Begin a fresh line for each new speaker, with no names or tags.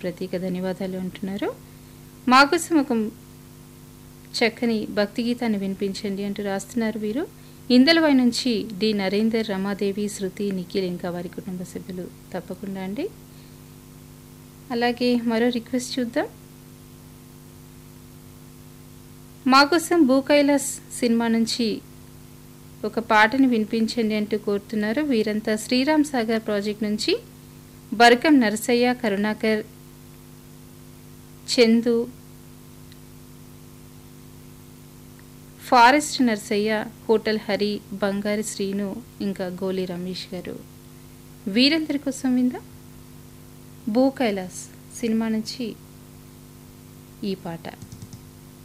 ప్రత్యేక ధన్యవాదాలు అంటున్నారు మా కోసం ఒక చక్కని భక్తి గీతాన్ని వినిపించండి అంటూ రాస్తున్నారు వీరు ఇందలవై నుంచి డి నరేందర్ రమాదేవి శృతి నిఖిల్ ఇంకా వారి కుటుంబ సభ్యులు తప్పకుండా అండి అలాగే మరో రిక్వెస్ట్ చూద్దాం మా కోసం భూ కైలాస్ సినిమా నుంచి ఒక పాటను వినిపించండి అంటూ కోరుతున్నారు వీరంతా శ్రీరామ్ సాగర్ ప్రాజెక్ట్ నుంచి బరకం నరసయ్య కరుణాకర్ చందు ఫారెస్ట్ నర్సయ్య హోటల్ హరి బంగారు శ్రీను ఇంకా గోలి రమేష్ గారు వీరందరి కోసం విందా భూ కైలాస్ సినిమా నుంచి ఈ పాట